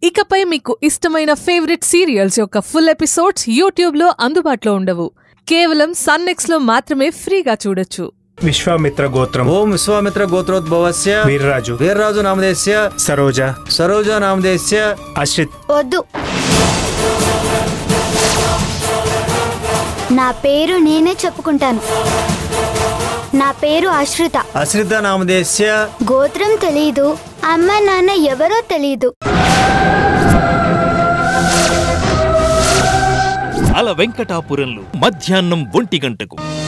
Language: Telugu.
ఇకపై మీకు ఇష్టమైన ఫేవరెట్ సీరియల్స్ యొక్క ఫుల్ ఎపిసోడ్స్ యూట్యూబ్లో అందుబాటులో ఉండవు కేవలం సన్నెక్స్లో మాత్రమే ఫ్రీగా చూడొచ్చు విశ్వామిత్ర గోత్రం ఓం విశ్వామిత్ర గోత్రోద్భవస్య వీర్రాజు వీర్రాజు నామదేశ్య సరోజ సరోజ నామదేశ్య అశ్రిత్ వద్దు నా పేరు నేనే చెప్పుకుంటాను నా పేరు అశ్రిత అశ్రిత నామదేశ్య గోత్రం తెలీదు అమ్మ నాన్న ఎవరో తెలీదు అల వెంకటాపురంలో మధ్యాహ్నం ఒంటి గంటకు